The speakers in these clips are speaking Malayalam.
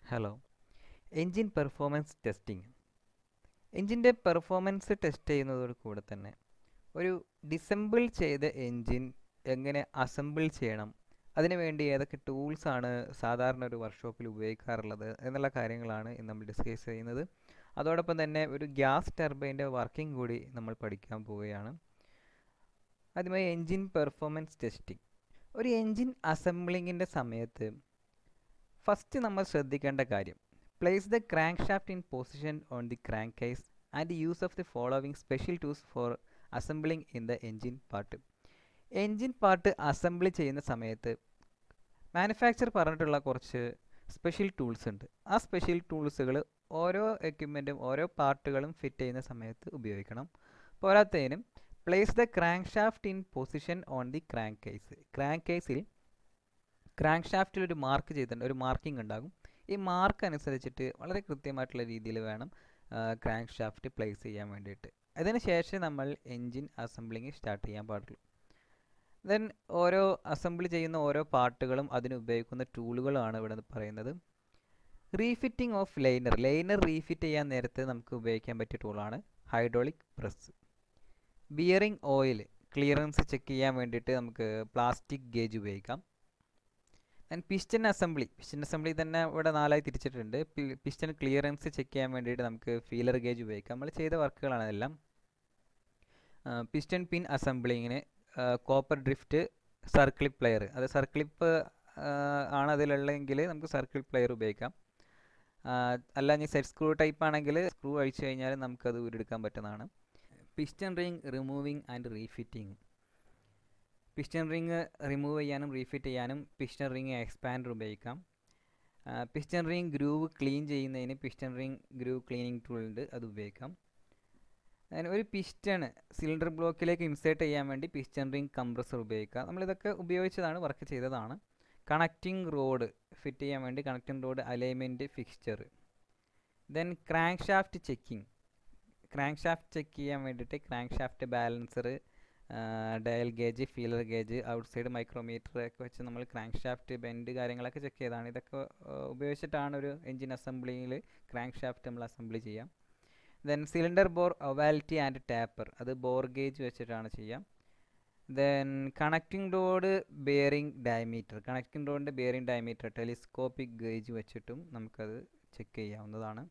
ഹലോ എൻജിൻ പെർഫോമൻസ് ടെസ്റ്റിംഗ് എൻജിൻ്റെ പെർഫോമൻസ് ടെസ്റ്റ് ചെയ്യുന്നതോട് കൂടെ തന്നെ ഒരു ഡിസംബിൾ ചെയ്ത എൻജിൻ എങ്ങനെ അസംബിൾ ചെയ്യണം അതിനുവേണ്ടി ഏതൊക്കെ ടൂൾസാണ് സാധാരണ ഒരു വർക്ക്ഷോപ്പിൽ ഉപയോഗിക്കാറുള്ളത് എന്നുള്ള കാര്യങ്ങളാണ് ഇന്ന് നമ്മൾ ഡിസ്കസ് ചെയ്യുന്നത് അതോടൊപ്പം തന്നെ ഒരു ഗ്യാസ് ടർബൈൻ്റെ വർക്കിംഗ് കൂടി നമ്മൾ പഠിക്കാൻ പോവുകയാണ് ആദ്യമായി എൻജിൻ പെർഫോമൻസ് ടെസ്റ്റിംഗ് ഒരു എൻജിൻ അസംബ്ലിങ്ങിൻ്റെ സമയത്ത് ഫസ്റ്റ് നമ്മൾ ശ്രദ്ധിക്കേണ്ട കാര്യം place the crank shaft in position on the crank case and use of the following special tools for assembling in the engine part engine part assemble ചെയ്യുന്ന സമയത്ത് മാനുഫാക്ചർ പറഞ്ഞിട്ടുള്ള കുറച്ച് സ്പെഷ്യൽ ടൂൾസ് ഉണ്ട് ആ സ്പെഷ്യൽ ടൂൾസുകൾ ഓരോ എക്യുപ്മെൻറ്റും ഓരോ പാർട്ടുകളും ഫിറ്റ് ചെയ്യുന്ന സമയത്ത് ഉപയോഗിക്കണം പോരാത്തതിനും place the crank shaft in position on the crank case crank കേസിൽ ക്രാങ്ക് ഷാഫ്റ്റിൽ ഒരു മാർക്ക് ചെയ്തിട്ടുണ്ട് ഒരു മാർക്കിംഗ് ഉണ്ടാകും ഈ മാർക്ക് അനുസരിച്ചിട്ട് വളരെ കൃത്യമായിട്ടുള്ള രീതിയിൽ വേണം ക്രാങ്ക് ഷാഫ്റ്റ് പ്ലേസ് ചെയ്യാൻ വേണ്ടിയിട്ട് അതിന് ശേഷം നമ്മൾ എൻജിൻ അസംബ്ലിങ് സ്റ്റാർട്ട് ചെയ്യാൻ പാടുള്ളൂ ദെൻ ഓരോ അസംബിൾ ചെയ്യുന്ന ഓരോ പാർട്ടുകളും അതിന് ഉപയോഗിക്കുന്ന ടൂളുകളാണ് ഇവിടെ പറയുന്നത് refitting of liner liner refit ചെയ്യാൻ നേരത്തെ നമുക്ക് ഉപയോഗിക്കാൻ പറ്റിയ ടൂളാണ് hydraulic press bearing oil clearance check ചെയ്യാൻ വേണ്ടിയിട്ട് നമുക്ക് പ്ലാസ്റ്റിക് ഗേജ് ഉപയോഗിക്കാം and piston assembly piston assembly തന്നെ ഇവിടെ നാലായി തിരിച്ചിട്ടുണ്ട് പിസ്റ്റൻ ക്ലിയറൻസ് ചെക്ക് ചെയ്യാൻ വേണ്ടിയിട്ട് നമുക്ക് ഫീലർ ഗേജ് ഉപയോഗിക്കാം നമ്മൾ ചെയ്ത വർക്കുകളാണ് ഇതെല്ലാം പിസ്റ്റൻ പിൻ അസംബ്ലിങ്ങിന് കോപ്പർ ഡ്രിഫ്റ്റ് സർക്കിളിപ്പ് പ്ലെയർ അത് സർക്കിളിപ്പ് ആണ് അതിലുള്ളതെങ്കിൽ നമുക്ക് സർക്കിൾ പ്ലെയർ ഉപയോഗിക്കാം അല്ല ഇനി സെറ്റ് സ്ക്രൂ ടൈപ്പ് ആണെങ്കിൽ സ്ക്രൂ അഴിച്ചു കഴിഞ്ഞാൽ നമുക്കത് ഉരുടെടുക്കാൻ പറ്റുന്നതാണ് piston ring removing and refitting piston ring remove ചെയ്യാനും റീഫിറ്റ് ചെയ്യാനും പിസ്റ്റൺ റിങ് എക്സ്പാൻഡർ ഉപയോഗിക്കാം പിസ്റ്റൺ റിങ് ഗ്രൂവ് ക്ലീൻ ചെയ്യുന്നതിന് piston ring groove cleaning tool ഉണ്ട് അത് ഉപയോഗിക്കാം ഒരു പിസ്റ്റൺ സിലിണ്ടർ ബ്ലോക്കിലേക്ക് ഇൻസേർട്ട് ചെയ്യാൻ വേണ്ടി പിസ്റ്റൺ റിങ് കംപ്രസർ ഉപയോഗിക്കാം നമ്മളിതൊക്കെ ഉപയോഗിച്ചതാണ് വർക്ക് ചെയ്തതാണ് കണക്റ്റിംഗ് റോഡ് ഫിറ്റ് ചെയ്യാൻ വേണ്ടി connecting rod alignment fixture then crank shaft checking crank shaft check ചെയ്യാൻ വേണ്ടിയിട്ട് crank shaft balancer dial gauge feeler gauge outside micrometer ഒക്കെ വെച്ച് നമ്മൾ ക്രാങ്ക് ഷാഫ്റ്റ് ബെൻഡ് കാര്യങ്ങളൊക്കെ ചെക്ക് ചെയ്താണ് ഇതൊക്കെ ഉപയോഗിച്ചിട്ടാണ് ഒരു എൻജിൻ അസംബ്ലിയിൽ ക്രാങ്ക് ഷാഫ്റ്റ് നമ്മൾ അസംബ്ലി ചെയ്യാം then cylinder bore ovality and taper അത് ബോർ ഗേജ് വെച്ചിട്ടാണ് ചെയ്യാം then connecting rod bearing diameter connecting റോഡിൻ്റെ ബെയറിംഗ് ഡയമീറ്റർ ടെലിസ്കോപ്പിക് ഗേജ് വെച്ചിട്ടും നമുക്കത് ചെക്ക് ചെയ്യാവുന്നതാണ്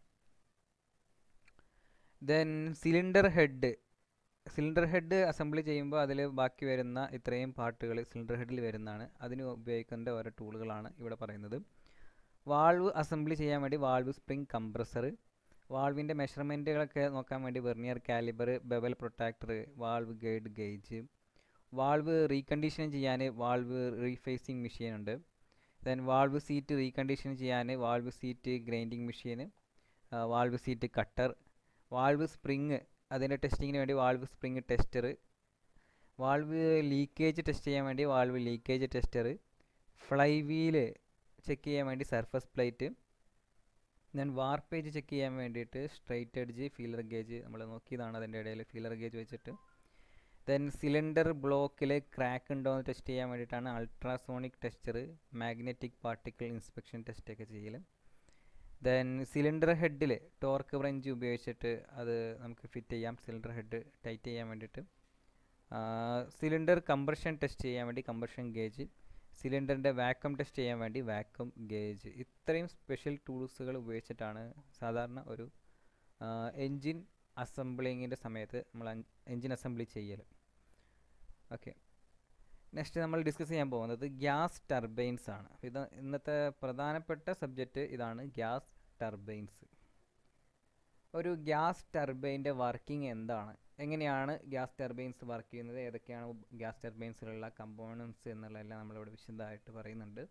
then cylinder head cylinder head assembly ചെയ്യുമ്പോൾ അതിൽ ബാക്കി വരുന്ന ഇത്രയും പാർട്ടുകൾ സിലിണ്ടർ ഹെഡിൽ വരുന്നതാണ് അതിന് ഉപയോഗിക്കേണ്ട ഓരോ ടൂളുകളാണ് ഇവിടെ പറയുന്നത് വാൾവ് അസംബ്ലി ചെയ്യാൻ വേണ്ടി വാൾവ് സ്പ്രിംഗ് കംപ്രസർ വാൾവിൻ്റെ മെഷർമെൻറ്റുകളൊക്കെ നോക്കാൻ വേണ്ടി vernier caliper bevel protractor valve guide gauge valve recondition ചെയ്യാൻ വാൾവ് റീഫേസിങ് മെഷീൻ ഉണ്ട് ദെൻ വാൾവ് സീറ്റ് റീകണ്ടീഷൻ ചെയ്യാൻ valve seat grinding machine valve seat cutter valve spring അതിൻ്റെ ടെസ്റ്റിങ്ങിന് വേണ്ടി valve spring tester valve leakage test ചെയ്യാൻ വേണ്ടി valve leakage tester flywheel check ചെയ്യാൻ വേണ്ടി surface plate then warpage check ചെയ്യാൻ വേണ്ടിയിട്ട് സ്ട്രൈറ്റ് എഡ്ജ് ഫീലർ ഗേജ് നമ്മൾ നോക്കിയതാണ് അതിൻ്റെ ഇടയിൽ ഫീലർ ഗേജ് വെച്ചിട്ട് ദെൻ സിലിണ്ടർ ബ്ലോക്കിൽ ക്രാക്ക് ഉണ്ടോ എന്ന് ടെസ്റ്റ് ചെയ്യാൻ വേണ്ടിയിട്ടാണ് ultrasonic tester magnetic particle inspection ടെസ്റ്റൊക്കെ ചെയ്യൽ ദെൻ സിലിണ്ടർ ഹെഡിൽ ടോർക്ക് വ്രഞ്ച് ഉപയോഗിച്ചിട്ട് അത് നമുക്ക് ഫിറ്റ് ചെയ്യാം സിലിണ്ടർ ഹെഡ് ടൈറ്റ് ചെയ്യാൻ വേണ്ടിയിട്ട് സിലിണ്ടർ കംപ്രഷൻ ടെസ്റ്റ് ചെയ്യാൻ വേണ്ടി കംപ്രഷൻ ഗേജ് സിലിണ്ടറിൻ്റെ വാക്വം ടെസ്റ്റ് ചെയ്യാൻ വേണ്ടി വാക്വം ഗേജ് ഇത്രയും സ്പെഷ്യൽ ടൂൾസുകൾ ഉപയോഗിച്ചിട്ടാണ് സാധാരണ ഒരു എൻജിൻ അസംബ്ലിങ്ങിൻ്റെ സമയത്ത് നമ്മൾ എൻജിൻ അസംബ്ലി ചെയ്യൽ ഓക്കെ നെക്സ്റ്റ് നമ്മൾ ഡിസ്കസ് ചെയ്യാൻ പോകുന്നത് ഗ്യാസ് ടർബൈൻസ് ആണ് ഇത് ഇന്നത്തെ പ്രധാനപ്പെട്ട സബ്ജക്റ്റ് ഇതാണ് ഗ്യാസ് ടർബൈൻസ് ഒരു ഗ്യാസ് ടർബൈൻ്റെ വർക്കിംഗ് എന്താണ് എങ്ങനെയാണ് ഗ്യാസ് ടർബൈൻസ് വർക്ക് ചെയ്യുന്നത് ഏതൊക്കെയാണ് ഗ്യാസ് ടർബൈൻസിലുള്ള കമ്പോണൻസ് എന്നുള്ളതെല്ലാം നമ്മളിവിടെ വിശദമായിട്ട് പറയുന്നുണ്ട്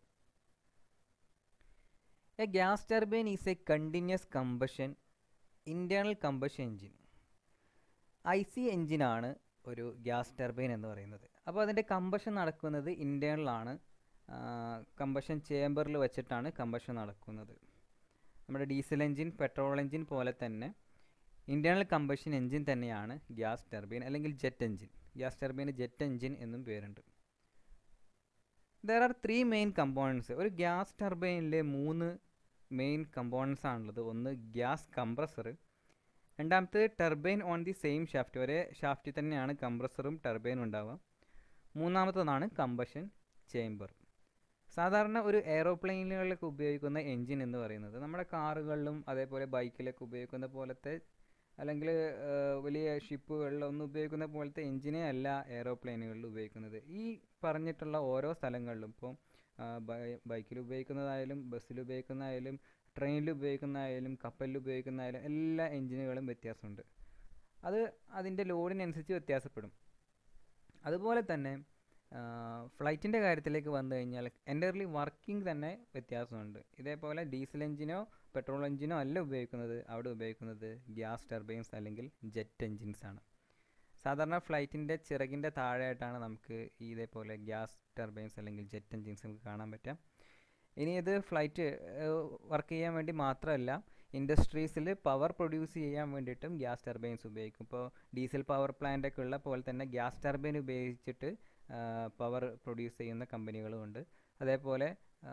a gas turbine is a continuous combustion internal combustion engine I C എൻജിനാണ് ഒരു ഗ്യാസ് ടർബൈൻ എന്ന് പറയുന്നത് അപ്പോൾ അതിൻ്റെ കമ്പഷൻ നടക്കുന്നത് ഇൻറ്റേർണൽ ആണ് കമ്പഷൻ ചേമ്പറിൽ വെച്ചിട്ടാണ് കമ്പഷൻ നടക്കുന്നത് നമ്മുടെ ഡീസൽ എൻജിൻ പെട്രോൾ എൻജിൻ പോലെ തന്നെ ഇൻറ്റേർണൽ കമ്പഷൻ എൻജിൻ തന്നെയാണ് ഗ്യാസ് ടർബൈൻ അല്ലെങ്കിൽ ജെറ്റ് എൻജിൻ ഗ്യാസ് ടർബൈന് ജെറ്റ് എൻജിൻ എന്നും പേരുണ്ട് there are three main components ഒരു ഗ്യാസ് ടർബൈനിലെ മൂന്ന് മെയിൻ കമ്പോണൻസ് ആണുള്ളത് ഒന്ന് ഗ്യാസ് കംപ്രസർ രണ്ടാമത്തെ turbine on the same shaft ഒരേ ഷാഫ്റ്റിൽ തന്നെയാണ് കംപ്രസറും ടർബൈനും ഉണ്ടാവുക മൂന്നാമത്തതാണ് കമ്പഷൻ ചേംബർ സാധാരണ ഒരു എയ്റോപ്ലെയിനുകളിലൊക്കെ ഉപയോഗിക്കുന്ന എൻജിൻ എന്ന് പറയുന്നത് നമ്മുടെ കാറുകളിലും അതേപോലെ ബൈക്കിലൊക്കെ ഉപയോഗിക്കുന്ന പോലത്തെ അല്ലെങ്കിൽ വലിയ ഷിപ്പുകളിലൊന്നും ഉപയോഗിക്കുന്ന പോലത്തെ എൻജിനെ അല്ല എയ്റോപ്ലെയിനുകളിൽ ഉപയോഗിക്കുന്നത് ഈ പറഞ്ഞിട്ടുള്ള ഓരോ സ്ഥലങ്ങളിലും ഇപ്പോൾ ബൈക്കിൽ ഉപയോഗിക്കുന്നതായാലും ബസ്സിൽ ഉപയോഗിക്കുന്നതായാലും ട്രെയിനിൽ ഉപയോഗിക്കുന്നതായാലും കപ്പലിൽ ഉപയോഗിക്കുന്നതായാലും എല്ലാ എൻജിനുകളും വ്യത്യാസമുണ്ട് അത് അതിൻ്റെ ലോഡിനനുസരിച്ച് വ്യത്യാസപ്പെടും അതുപോലെ തന്നെ ഫ്ലൈറ്റിൻ്റെ കാര്യത്തിലേക്ക് വന്നു കഴിഞ്ഞാൽ എൻ്റർലി വർക്കിംഗ് തന്നെ വ്യത്യാസമുണ്ട് ഇതേപോലെ ഡീസൽ എഞ്ചിനോ പെട്രോൾ എഞ്ചിനോ അല്ല ഉപയോഗിക്കുന്നത് അവിടെ ഉപയോഗിക്കുന്നത് ഗ്യാസ് ടർബൈൻസ് അല്ലെങ്കിൽ ജെറ്റ് എൻജിൻസ് ആണ് സാധാരണ ഫ്ലൈറ്റിൻ്റെ ചിറകിൻ്റെ താഴെയായിട്ടാണ് നമുക്ക് ഈ ഇതേപോലെ ഗ്യാസ് ടർബൈൻസ് അല്ലെങ്കിൽ ജെറ്റ് എൻജിൻസ് നമുക്ക് കാണാൻ പറ്റുക ഇനി ഇത് ഫ്ലൈറ്റ് വർക്ക് ചെയ്യാൻ വേണ്ടി മാത്രമല്ല ഇൻഡസ്ട്രീസിൽ പവർ പ്രൊഡ്യൂസ് ചെയ്യാൻ വേണ്ടിയിട്ടും ഗ്യാസ് ടർബൈൻസ് ഉപയോഗിക്കും ഇപ്പോൾ ഡീസൽ പവർ പ്ലാന്റ് ഒക്കെ ഉള്ള പോലെ തന്നെ ഗ്യാസ് ടർബൈൻ ഉപയോഗിച്ചിട്ട് പവർ പ്രൊഡ്യൂസ് ചെയ്യുന്ന കമ്പനികളുമുണ്ട് അതേപോലെ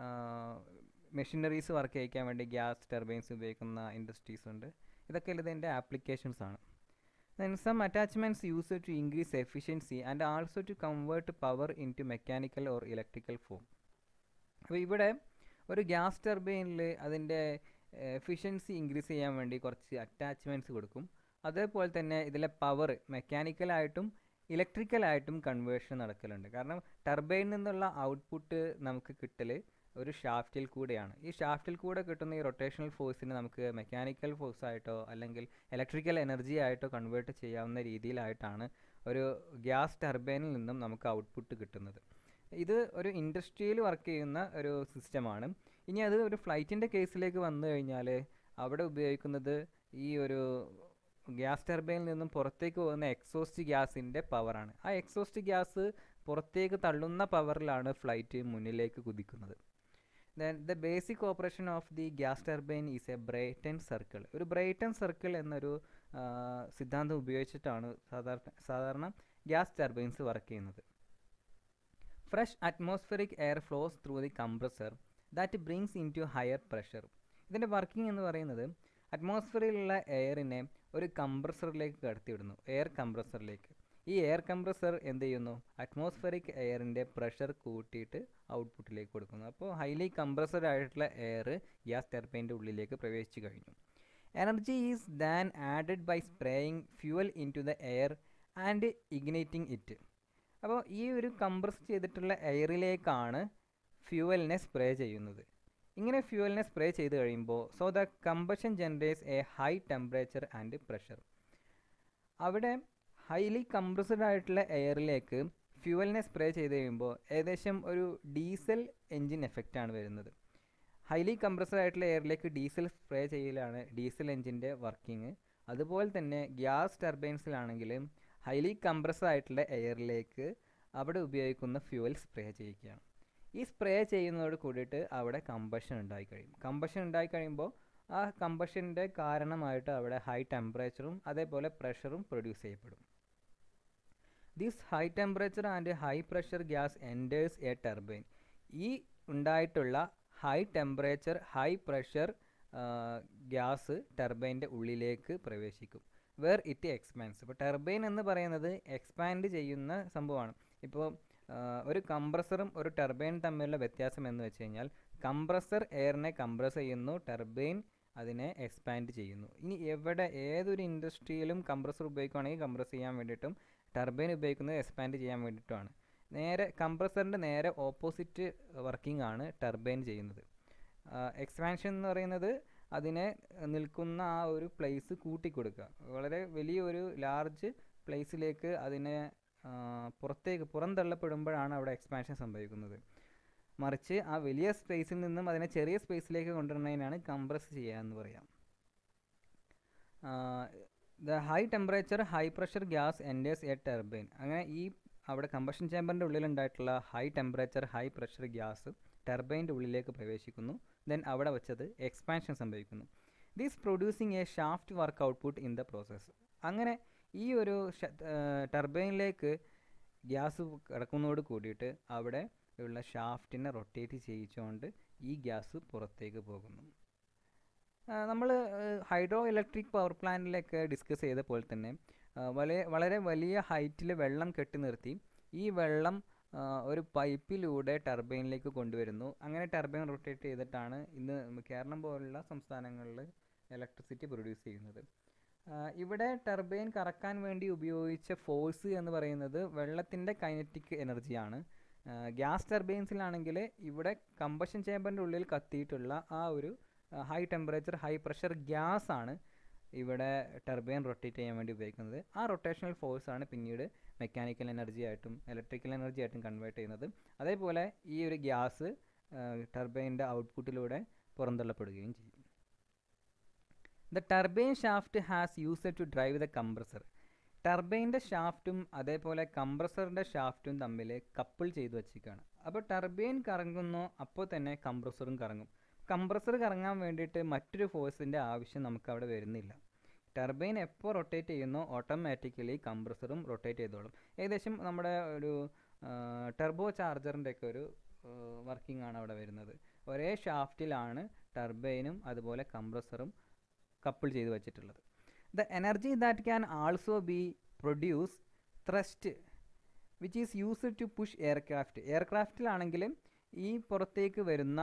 മെഷീനറീസ് വർക്ക് ചെയ്യിക്കാൻ വേണ്ടി ഗ്യാസ് ടർബൈൻസ് ഉപയോഗിക്കുന്ന ഇൻഡസ്ട്രീസ് ഉണ്ട് ഇതൊക്കെ ഇതിൻ്റെ ആപ്ലിക്കേഷൻസ് ആണ് then some attachments used to increase efficiency and also to convert power into mechanical or electrical form അപ്പോൾ ഇവിടെ ഒരു ഗ്യാസ് ടർബൈനിൽ അതിൻ്റെ എഫിഷ്യൻസി ഇൻക്രീസ് ചെയ്യാൻ വേണ്ടി കുറച്ച് അറ്റാച്ച്മെൻറ്റ്സ് കൊടുക്കും അതേപോലെ തന്നെ ഇതിലെ പവർ മെക്കാനിക്കലായിട്ടും ഇലക്ട്രിക്കലായിട്ടും കൺവേർഷൻ നടക്കലുണ്ട് കാരണം ടർബൈനിൽ നിന്നുള്ള ഔട്ട്പുട്ട് നമുക്ക് കിട്ടൽ ഒരു ഷാഫ്റ്റിൽ കൂടെയാണ് ഈ ഷാഫ്റ്റിൽ കൂടെ കിട്ടുന്ന ഈ റൊട്ടേഷണൽ ഫോഴ്സിനെ നമുക്ക് മെക്കാനിക്കൽ ഫോഴ്സ് ആയിട്ടോ അല്ലെങ്കിൽ ഇലക്ട്രിക്കൽ എനർജി ആയിട്ടോ കൺവേർട്ട് ചെയ്യാവുന്ന രീതിയിലായിട്ടാണ് ഒരു ഗ്യാസ് ടർബൈനിൽ നിന്നും നമുക്ക് ഔട്ട്പുട്ട് കിട്ടുന്നത് ഇത് ഒരു ഇൻഡസ്ട്രിയിൽ വർക്ക് ചെയ്യുന്ന ഒരു സിസ്റ്റമാണ് ഇനി അത് ഒരു ഫ്ലൈറ്റിൻ്റെ കേസിലേക്ക് വന്നു കഴിഞ്ഞാൽ അവിടെ ഉപയോഗിക്കുന്നത് ഈ ഒരു ഗ്യാസ് ടർബൈനിൽ നിന്നും പുറത്തേക്ക് പോകുന്ന എക്സോസ്റ്റ് ഗ്യാസിൻ്റെ പവറാണ് ആ എക്സോസ്റ്റ് ഗ്യാസ് പുറത്തേക്ക് തള്ളുന്ന പവറിലാണ് ഫ്ലൈറ്റ് മുന്നിലേക്ക് കുതിക്കുന്നത് then the basic operation of the gas turbine is a Brayton circle ഒരു ബ്രൈറ്റൻ സർക്കിൾ എന്നൊരു സിദ്ധാന്തം ഉപയോഗിച്ചിട്ടാണ് സാധാരണ സാധാരണ ഗ്യാസ് ടർബൈൻസ് വർക്ക് ചെയ്യുന്നത് fresh atmospheric air flows through the compressor that brings in to higher pressure ഇതിൻ്റെ വർക്കിംഗ് എന്ന് പറയുന്നത് അറ്റ്മോസ്ഫിയറിലുള്ള എയറിനെ ഒരു കംപ്രസറിലേക്ക് കടത്തിവിടുന്നു എയർ കംപ്രസറിലേക്ക് ഈ എയർ കംപ്രസർ എന്ത് ചെയ്യുന്നു അറ്റ്മോസ്ഫിയറിക് എയറിൻ്റെ പ്രഷർ കൂട്ടിയിട്ട് ഔട്ട്പുട്ടിലേക്ക് കൊടുക്കുന്നു അപ്പോൾ ഹൈലി കംപ്രസഡ് ആയിട്ടുള്ള എയർ ഗ്യാസ് ടർബൈൻ്റെ ഉള്ളിലേക്ക് പ്രവേശിച്ചു കഴിഞ്ഞു energy is then added by spraying fuel in to the air and igniting it അപ്പോൾ ഈ ഒരു കംപ്രസ് ചെയ്തിട്ടുള്ള എയറിലേക്കാണ് ഫ്യൂവലിനെ സ്പ്രേ ചെയ്യുന്നത് ഇങ്ങനെ ഫ്യൂവലിനെ സ്പ്രേ ചെയ്ത് കഴിയുമ്പോൾ so the combustion generates a high temperature and pressure അവിടെ ഹൈലി കംപ്രസ്ഡ് ആയിട്ടുള്ള എയറിലേക്ക് ഫ്യൂവലിനെ സ്പ്രേ ചെയ്ത് കഴിയുമ്പോൾ ഏകദേശം ഒരു ഡീസൽ എൻജിൻ എഫക്റ്റാണ് വരുന്നത് ഹൈലി കംപ്രസ്ഡ് ആയിട്ടുള്ള എയറിലേക്ക് ഡീസൽ സ്പ്രേ ചെയ്യലാണ് ഡീസൽ എൻജിൻ്റെ വർക്കിംഗ് അതുപോലെ തന്നെ ഗ്യാസ് ടർബൈൻസിലാണെങ്കിൽ ഹൈലി കംപ്രസ്ഡ് ആയിട്ടുള്ള എയറിലേക്ക് അവിടെ ഉപയോഗിക്കുന്ന ഫ്യൂവൽ സ്പ്രേ ചെയ്യുകയാണ് ഈ സ്പ്രേ ചെയ്യുന്നതോട് കൂടിയിട്ട് അവിടെ കമ്പഷൻ ഉണ്ടായി കഴിയും കമ്പഷൻ ഉണ്ടായി കഴിയുമ്പോൾ ആ കമ്പഷൻ്റെ കാരണമായിട്ട് അവിടെ ഹൈ ടെമ്പറേച്ചറും അതേപോലെ പ്രഷറും പ്രൊഡ്യൂസ് ചെയ്യപ്പെടും this high temperature and high pressure gas enters a turbine ഈ ഉണ്ടായിട്ടുള്ള high temperature high pressure gas ടർബൈൻ്റെ ഉള്ളിലേക്ക് പ്രവേശിക്കും വേർ ഇറ്റ് എക്സ്പാൻസ് ഇപ്പോൾ ടർബൈൻ എന്ന് പറയുന്നത് എക്സ്പാൻഡ് ചെയ്യുന്ന സംഭവമാണ് ഇപ്പോൾ ഒരു കംപ്രസറും ഒരു ടർബൈൻ തമ്മിലുള്ള വ്യത്യാസം എന്ന് വെച്ച് കഴിഞ്ഞാൽ കംപ്രസർ എയറിനെ കംപ്രസ് ചെയ്യുന്നു ടർബൈൻ അതിനെ എക്സ്പാൻഡ് ചെയ്യുന്നു ഇനി എവിടെ ഏതൊരു ഇൻഡസ്ട്രിയിലും കംപ്രസർ ഉപയോഗിക്കുകയാണെങ്കിൽ കംപ്രസ് ചെയ്യാൻ വേണ്ടിയിട്ടും ടർബൈൻ ഉപയോഗിക്കുന്നത് എക്സ്പാൻഡ് ചെയ്യാൻ വേണ്ടിയിട്ടുമാണ് നേരെ കംപ്രസറിൻ്റെ നേരെ ഓപ്പോസിറ്റ് വർക്കിംഗ് ആണ് ടർബൈൻ ചെയ്യുന്നത് എക്സ്പാൻഷൻ എന്ന് പറയുന്നത് അതിനെ നിൽക്കുന്ന ആ ഒരു പ്ലേസ് കൂട്ടിക്കൊടുക്കുക വളരെ വലിയൊരു ലാർജ് പ്ലേസിലേക്ക് അതിനെ പുറത്തേക്ക് പുറന്തള്ളപ്പെടുമ്പോഴാണ് അവിടെ എക്സ്പാൻഷൻ സംഭവിക്കുന്നത് മറിച്ച് ആ വലിയ സ്പേസിൽ നിന്നും അതിനെ ചെറിയ സ്പേസിലേക്ക് കൊണ്ടുവരുന്നതിനാണ് കംപ്രസ് ചെയ്യുക എന്ന് പറയാം the high temperature high pressure gas enters a turbine അങ്ങനെ ഈ അവിടെ കമ്പഷൻ ചേമ്പറിൻ്റെ ഉള്ളിലുണ്ടായിട്ടുള്ള high temperature high pressure gas ടർബൈൻ്റെ ഉള്ളിലേക്ക് പ്രവേശിക്കുന്നു ദെൻ അവിടെ വെച്ചത് എക്സ്പാൻഷൻ സംഭവിക്കുന്നു this producing a shaft work output in the process അങ്ങനെ ഈ ഒരു ടർബൈനിലേക്ക് ഗ്യാസ് കിടക്കുന്നതോട് കൂടിയിട്ട് അവിടെ ഉള്ള ഷാഫ്റ്റിനെ റൊട്ടേറ്റ് ചെയ്യിച്ചുകൊണ്ട് ഈ ഗ്യാസ് പുറത്തേക്ക് പോകുന്നു നമ്മൾ ഹൈഡ്രോ ഇലക്ട്രിക് പവർ പ്ലാന്റിലൊക്കെ ഡിസ്കസ് ചെയ്ത പോലെ തന്നെ ആ, വളരെ വളരെ വലിയ ഹൈറ്റിൽ വെള്ളം കെട്ടി നിർത്തി ഈ വെള്ളം ആ, ഒരു പൈപ്പിലൂടെ ടർബൈനിലേക്ക് കൊണ്ടുവരുന്നു അങ്ങനെ ടർബൈൻ റൊട്ടേറ്റ് ചെയ്തിട്ടാണ് ഇന്ന് കേരളം പോലുള്ള സംസ്ഥാനങ്ങളിൽ ഇലക്ട്രിസിറ്റി പ്രൊഡ്യൂസ് ചെയ്യുന്നത് ആ, ഇവിടെ ടർബൈൻ കറക്കാൻ വേണ്ടി ഉപയോഗിച്ച ഫോഴ്സ് എന്ന് പറയുന്നത് വെള്ളത്തിൻ്റെ കൈനറ്റിക് എനർജിയാണ് ഗ്യാസ് ടർബൈൻസിലാണെങ്കിൽ ഇവിടെ കമ്പഷൻ ചേമ്പറിൻ്റെ ഉള്ളിൽ കത്തിയിട്ടുള്ള ആ ഒരു high temperature high pressure gas ആണ് ഇവിടെ ടർബൈൻ റൊട്ടേറ്റ് ചെയ്യാൻ വേണ്ടി ഉപയോഗിക്കുന്നത് ആ റൊട്ടേഷണൽ ഫോഴ്സ് ആണ് പിന്നീട് മെക്കാനിക്കൽ എനർജി ആയിട്ടും ഇലക്ട്രിക്കൽ എനർജി ആയിട്ടും കൺവേർട്ട് ചെയ്യുന്നത് അതേപോലെ ഈ ഒരു ഗ്യാസ് ടർബൈൻ്റെ ഔട്ട്പുട്ടിലൂടെ പുറന്തള്ളപ്പെടുകയും ചെയ്യും the turbine shaft has used to drive the compressor ടർബൈൻ്റെ ഷാഫ്റ്റും അതേപോലെ കംപ്രസറിൻ്റെ ഷാഫ്റ്റും തമ്മിൽ കപ്പിൾ ചെയ്ത് വച്ചിരിക്കുകയാണ് അപ്പോൾ ടർബൈൻ കറങ്ങുന്നു അപ്പോൾ തന്നെ കംപ്രസറും കറങ്ങും കംപ്രസർ കറങ്ങാൻ വേണ്ടിയിട്ട് മറ്റൊരു ഫോഴ്സിൻ്റെ ആവശ്യം നമുക്ക് അവിടെ വരുന്നില്ല ടർബൈൻ എപ്പോൾ റൊട്ടേറ്റ് ചെയ്യുന്നോ ഓട്ടോമാറ്റിക്കലി കംപ്രസറും റൊട്ടേറ്റ് ചെയ്തോളും ഏകദേശം നമ്മുടെ ഒരു ടെർബോ ചാർജറിൻ്റെ ഒക്കെ ഒരു വർക്കിംഗ് ആണ് അവിടെ വരുന്നത് ഒരേ ഷാഫ്റ്റിലാണ് ടർബൈനും അതുപോലെ കംപ്രസറും കപ്പിൾ ചെയ്ത് വെച്ചിട്ടുള്ളത് the energy that can also be produce thrust which is used to push aircraft എയർക്രാഫ്റ്റിലാണെങ്കിൽ ഈ പുറത്തേക്ക് വരുന്ന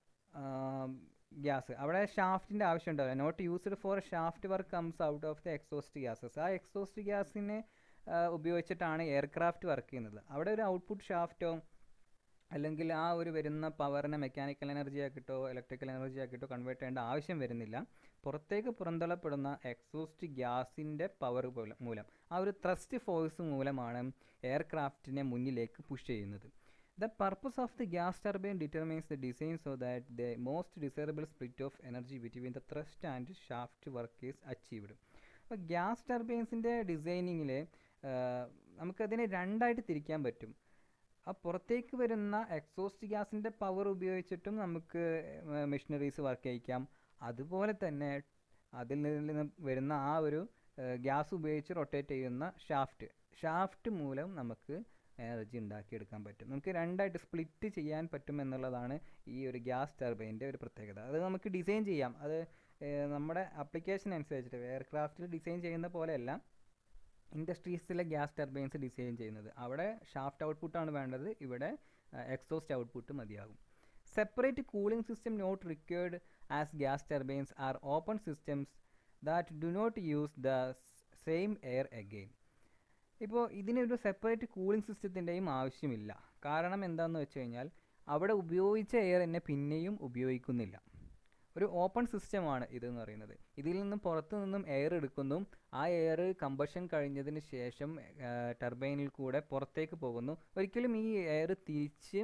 ഗ്യാസ് അവിടെ ഷാഫ്റ്റിൻ്റെ ആവശ്യം ഉണ്ടാവില്ല not used for shaft work comes out of the exhaust gases ആ എക്സോസ്റ്റ് ഗ്യാസിനെ ഉപയോഗിച്ചിട്ടാണ് എയർക്രാഫ്റ്റ് വർക്ക് ചെയ്യുന്നത് അവിടെ ഒരു ഔട്ട്പുട്ട് ഷാഫ്റ്റോ അല്ലെങ്കിൽ ആ ഒരു വരുന്ന പവറിനെ മെക്കാനിക്കൽ എനർജി ആക്കിയിട്ടോ ഇലക്ട്രിക്കൽ എനർജി ആക്കിയിട്ടോ കൺവേർട്ട് ചെയ്യേണ്ട ആവശ്യം വരുന്നില്ല പുറത്തേക്ക് പുറന്തള്ളപ്പെടുന്ന എക്സോസ്റ്റ് ഗ്യാസിൻ്റെ പവർ മൂലം ആ ഒരു ത്രസ്റ്റ് ഫോഴ്സ് മൂലമാണ് എയർക്രാഫ്റ്റിനെ മുന്നിലേക്ക് പുഷ് ചെയ്യുന്നത് the purpose of the gas turbine determines the design so that the most desirable split of energy between the thrust and shaft work is achieved അപ്പോൾ ഗ്യാസ് ടർബൈൻസിൻ്റെ ഡിസൈനിങ്ങിൽ നമുക്കതിനെ രണ്ടായിട്ട് തിരിക്കാൻ പറ്റും ആ പുറത്തേക്ക് വരുന്ന എക്സോസ്റ്റ് ഗ്യാസിൻ്റെ പവർ ഉപയോഗിച്ചിട്ടും നമുക്ക് മെഷീനറീസ് വർക്ക് ചെയ്യിക്കാം അതുപോലെ തന്നെ അതിൽ നിന്ന് വരുന്ന ആ ഒരു ഗ്യാസ് ഉപയോഗിച്ച് റൊട്ടേറ്റ് ചെയ്യുന്ന ഷാഫ്റ്റ് ഷാഫ്റ്റ് മൂലം നമുക്ക് എനർജി ഉണ്ടാക്കിയെടുക്കാൻ പറ്റും നമുക്ക് രണ്ടായിട്ട് സ്പ്ലിറ്റ് ചെയ്യാൻ പറ്റും എന്നുള്ളതാണ് ഈ ഒരു ഗ്യാസ് ടർബൈൻ്റെ ഒരു പ്രത്യേകത അത് നമുക്ക് ഡിസൈൻ ചെയ്യാം അത് ഏഹ്, നമ്മുടെ അപ്ലിക്കേഷൻ അനുസരിച്ചിട്ട് എയർക്രാഫ്റ്റിൽ ഡിസൈൻ ചെയ്യുന്ന പോലെയല്ല ഇൻഡസ്ട്രീസിലെ ഗ്യാസ് ടർബൈൻസ് ഡിസൈൻ ചെയ്യുന്നത് അവിടെ ഷാഫ്റ്റ് ഔട്ട്പുട്ടാണ് വേണ്ടത് ഇവിടെ എക്സോസ്റ്റ് ഔട്ട്പുട്ട് മതിയാകും separate cooling system not required as gas turbines are open systems that do not use the same air again ഇപ്പോൾ ഇതിനൊരു സെപ്പറേറ്റ് കൂളിംഗ് സിസ്റ്റത്തിൻ്റെയും ആവശ്യമില്ല കാരണം എന്താണെന്ന് വെച്ച് കഴിഞ്ഞാൽ അവിടെ ഉപയോഗിച്ച എയർ തന്നെ പിന്നെയും ഉപയോഗിക്കുന്നില്ല ഒരു ഓപ്പൺ സിസ്റ്റമാണ് ഇതെന്ന് പറയുന്നത് ഇതിൽ നിന്നും പുറത്തു നിന്നും എയർ എടുക്കുന്നു ആ എയർ കമ്പഷൻ കഴിഞ്ഞതിന് ശേഷം ടർബൈനിൽ കൂടെ പുറത്തേക്ക് പോകുന്നു ഒരിക്കലും ഈ എയർ തിരിച്ച്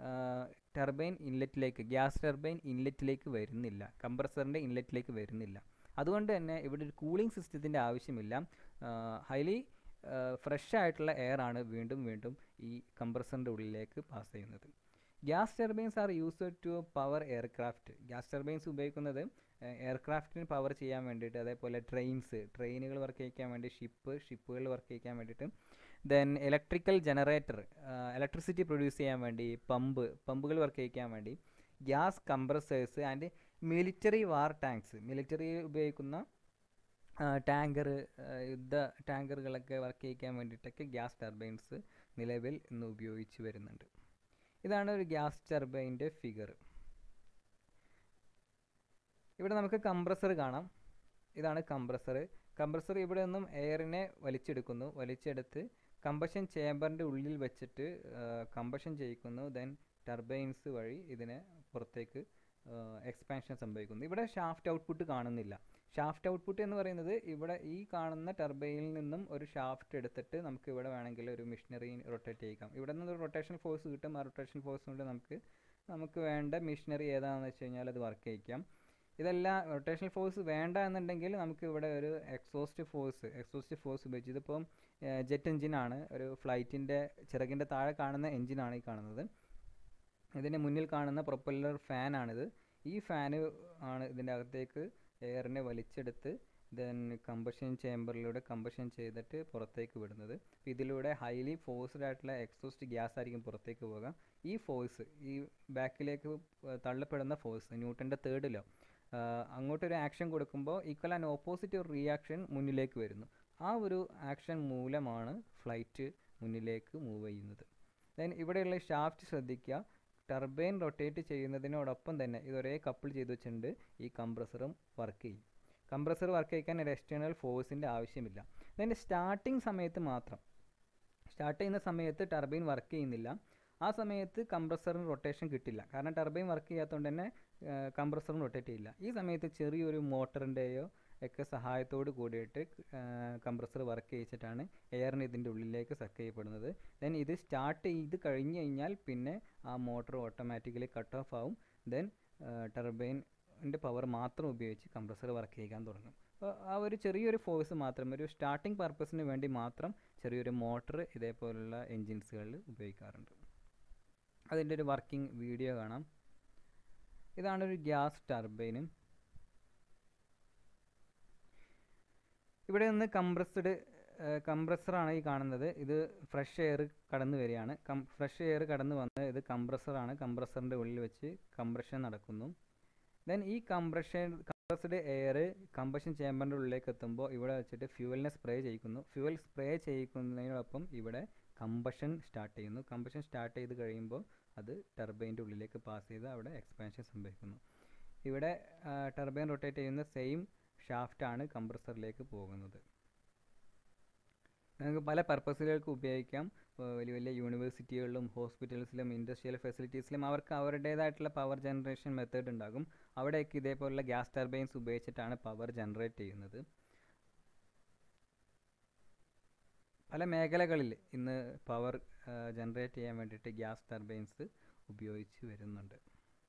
ടർബൈൻ ഇൻലെറ്റിലേക്ക് ഗ്യാസ് ടർബൈൻ ഇൻലെറ്റിലേക്ക് വരുന്നില്ല കംപ്രസറിൻ്റെ ഇൻലെറ്റിലേക്ക് വരുന്നില്ല അതുകൊണ്ട് തന്നെ ഇവിടെ ഒരു കൂളിംഗ് സിസ്റ്റത്തിൻ്റെ ആവശ്യമില്ല ഹൈലി ഫ്രഷ് ആയിട്ടുള്ള എയർ ആണ് വീണ്ടും വീണ്ടും ഈ കംപ്രസറിൻ്റെ ഉള്ളിലേക്ക് പാസ് ചെയ്യുന്നത് gas turbines are used to power aircraft gas turbines ഉപയോഗിക്കുന്നത് എയർക്രാഫ്റ്റിന് പവർ ചെയ്യാൻ വേണ്ടിയിട്ട് അതേപോലെ ട്രെയിൻസ് ട്രെയിനുകൾ വർക്ക് ചെയ്യിക്കാൻ വേണ്ടി ഷിപ്പ് ഷിപ്പുകൾ വർക്ക് ചെയ്യിക്കാൻ വേണ്ടിയിട്ട് then electrical generator electricity produce ചെയ്യാൻ വേണ്ടി പമ്പ് പമ്പുകൾ വർക്ക് ചെയ്യിക്കാൻ വേണ്ടി gas compressors and military war tanks military ഉപയോഗിക്കുന്ന ടാങ്കർ യുദ്ധ ടാങ്കറുകളൊക്കെ വർക്ക് ചെയ്യിക്കാൻ വേണ്ടിയിട്ടൊക്കെ ഗ്യാസ് ടർബൈൻസ് നിലവിൽ ഇന്ന് ഉപയോഗിച്ച് വരുന്നുണ്ട് ഇതാണ് ഒരു ഗ്യാസ് ടർബൈൻ്റെ ഫിഗർ ഇവിടെ നമുക്ക് കംപ്രസർ കാണാം ഇതാണ് കംപ്രസർ കംപ്രസർ ഇവിടെ നിന്നും എയറിനെ വലിച്ചെടുക്കുന്നു വലിച്ചെടുത്ത് കമ്പഷൻ ചേമ്പറിൻ്റെ ഉള്ളിൽ വെച്ചിട്ട് കമ്പഷൻ ചെയ്യിക്കുന്നു ദെൻ ടർബൈൻസ് വഴി ഇതിനെ പുറത്തേക്ക് എക്സ്പാൻഷൻ സംഭവിക്കുന്നു ഇവിടെ ഷാഫ്റ്റ് ഔട്ട്പുട്ട് കാണുന്നില്ല ഷാഫ്റ്റ് ഔട്ട്പുട്ട് എന്ന് പറയുന്നത് ഇവിടെ ഈ കാണുന്ന ടർബൈനിൽ നിന്നും ഒരു ഷാഫ്റ്റ് എടുത്തിട്ട് നമുക്ക് ഇവിടെ വേണമെങ്കിൽ ഒരു മെഷീനറി റൊട്ടേറ്റ് ചെയ്യിക്കാം ഇവിടെ നിന്ന് ഒരു റൊട്ടേഷൻ ഫോഴ്സ് കിട്ടും ആ റൊട്ടേഷൻ ഫോഴ്സ് കൊണ്ട് നമുക്ക് നമുക്ക് വേണ്ട മെഷീനറി ഏതാണെന്ന് വെച്ച് കഴിഞ്ഞാൽ അത് വർക്ക് ചെയ്യിക്കാം ഇതെല്ലാം റൊട്ടേഷൻ ഫോഴ്സ് വേണ്ട എന്നുണ്ടെങ്കിൽ നമുക്ക് ഇവിടെ ഒരു എക്സോസ്റ്റ് ഫോഴ്സ് എക്സോസ്റ്റ് ഫോഴ്സ് ഉപയോഗിച്ച് ഇതിപ്പം ജെറ്റ് എഞ്ചിനാണ് ഒരു ഫ്ലൈറ്റിൻ്റെ ചിറകിൻ്റെ താഴെ കാണുന്ന എഞ്ചിനാണ് ഈ കാണുന്നത് ഇതിൻ്റെ മുന്നിൽ കാണുന്ന പ്രൊപ്പല്ലർ ഫാനാണിത് ഈ ഫാന് ആണ് ഇതിൻ്റെ അകത്തേക്ക് എയറിനെ വലിച്ചെടുത്ത് ദെൻ കമ്പഷൻ ചേമ്പറിലൂടെ കമ്പഷൻ ചെയ്തിട്ട് പുറത്തേക്ക് വിടുന്നത് ഇതിലൂടെ ഹൈലി ഫോഴ്സ്ഡ് ആയിട്ടുള്ള എക്സോസ്റ്റ് ഗ്യാസ് ആയിരിക്കും പുറത്തേക്ക് പോകുക ഈ ഫോഴ്സ് ഈ ബാക്കിലേക്ക് തള്ളപ്പെടുന്ന ഫോഴ്സ് ന്യൂട്ടൻ്റെ തേർഡ് ലോ അങ്ങോട്ടൊരു ആക്ഷൻ കൊടുക്കുമ്പോൾ ഈക്വൽ ആൻഡ് ഓപ്പോസിറ്റ് ഒരു റിയാക്ഷൻ മുന്നിലേക്ക് വരുന്നു ആ ഒരു ആക്ഷൻ മൂലമാണ് ഫ്ലൈറ്റ് മുന്നിലേക്ക് മൂവ് ചെയ്യുന്നത് ദെൻ ഇവിടെയുള്ള ഷാഫ്റ്റ് ശ്രദ്ധിക്കുക ടർബൈൻ റൊട്ടേറ്റ് ചെയ്യുന്നതിനോടൊപ്പം തന്നെ ഇത് ഒരേ കപ്പിൾ ചെയ്ത് വെച്ചിട്ടുണ്ട് ഈ കംപ്രസറും വർക്ക് ചെയ്യും കംപ്രസർ വർക്ക് ചെയ്യിക്കാൻ ഒരു എക്സ്റ്റേണൽ ഫോഴ്സിൻ്റെ ആവശ്യമില്ല ദെൻ സ്റ്റാർട്ടിങ് സമയത്ത് മാത്രം സ്റ്റാർട്ട് ചെയ്യുന്ന സമയത്ത് ടർബൈൻ വർക്ക് ചെയ്യുന്നില്ല ആ സമയത്ത് കംപ്രസറിന് റൊട്ടേഷൻ കിട്ടില്ല കാരണം ടർബൈൻ വർക്ക് ചെയ്യാത്തതുകൊണ്ട് തന്നെ കംപ്രസറും റൊട്ടേറ്റ് ചെയ്യില്ല ഈ സമയത്ത് ചെറിയൊരു മോട്ടറിൻ്റെയോ ഒക്കെ സഹായത്തോട് കൂടിയിട്ട് കംപ്രസർ വർക്ക് ചെയ്യിച്ചിട്ടാണ് എയറിന് ഇതിൻ്റെ ഉള്ളിലേക്ക് സക്ക് ചെയ്യപ്പെടുന്നത് ദെൻ ഇത് സ്റ്റാർട്ട് ചെയ്ത് കഴിഞ്ഞ് കഴിഞ്ഞാൽ പിന്നെ ആ മോട്ടർ ഓട്ടോമാറ്റിക്കലി കട്ട് ഓഫ് ആവും ദെൻ ടർബൈൻ്റെ പവർ മാത്രം ഉപയോഗിച്ച് കംപ്രസർ വർക്ക് ചെയ്യാൻ തുടങ്ങും അപ്പോൾ ആ ഒരു ചെറിയൊരു ഫോഴ്സ് മാത്രം ഒരു സ്റ്റാർട്ടിംഗ് പർപ്പസിന് വേണ്ടി മാത്രം ചെറിയൊരു മോട്ടർ ഇതേപോലുള്ള എൻജിൻസുകളിൽ ഉപയോഗിക്കാറുണ്ട് അതിൻ്റെ ഒരു വർക്കിംഗ് വീഡിയോ കാണാം ഇതാണ് ഒരു ഗ്യാസ് ടർബൈനും ഇവിടെ നിന്ന് കംപ്രസ്ഡ് കംപ്രസറാണ് ഈ കാണുന്നത് ഇത് ഫ്രഷ് എയർ കടന്നു വരികയാണ് കം ഫ്രഷ് എയർ കടന്നു വന്ന് ഇത് കംപ്രസറാണ് കംപ്രസറിൻ്റെ ഉള്ളിൽ വെച്ച് കംപ്രഷൻ നടക്കുന്നു ദെൻ ഈ കംപ്രഷൻ കംപ്രസ്ഡ് എയർ കമ്പഷൻ ചേമ്പറിൻ്റെ ഉള്ളിലേക്ക് എത്തുമ്പോൾ ഇവിടെ വെച്ചിട്ട് ഫ്യൂവലിനെ സ്പ്രേ ചെയ്യിക്കുന്നു ഫ്യൂവൽ സ്പ്രേ ചെയ്യിക്കുന്നതിനോടൊപ്പം ഇവിടെ കമ്പഷൻ സ്റ്റാർട്ട് ചെയ്യുന്നു കമ്പഷൻ സ്റ്റാർട്ട് ചെയ്ത് കഴിയുമ്പോൾ അത് ടർബൈൻ്റെ ഉള്ളിലേക്ക് പാസ് ചെയ്ത് അവിടെ എക്സ്പാൻഷൻ സംഭവിക്കുന്നു ഇവിടെ ടർബൈൻ റൊട്ടേറ്റ് ചെയ്യുന്ന സെയിം ഷാഫ്റ്റാണ് കംപ്രസറിലേക്ക് പോകുന്നത് നമുക്ക് പല പർപ്പസുകൾക്ക് ഉപയോഗിക്കാം വലിയ വലിയ യൂണിവേഴ്സിറ്റികളിലും ഹോസ്പിറ്റൽസിലും ഇൻഡസ്ട്രിയൽ ഫെസിലിറ്റീസിലും അവർക്ക് അവരുടേതായിട്ടുള്ള പവർ ജനറേഷൻ മെത്തേഡ് ഉണ്ടാകും അവിടെയൊക്കെ ഇതേപോലുള്ള ഗ്യാസ് ടർബൈൻസ് ഉപയോഗിച്ചിട്ടാണ് പവർ ജനറേറ്റ് ചെയ്യുന്നത് പല മേഖലകളിൽ ഇന്ന് പവർ ജനറേറ്റ് ചെയ്യാൻ വേണ്ടിയിട്ട് ഗ്യാസ് ടർബൈൻസ് ഉപയോഗിച്ച് വരുന്നുണ്ട്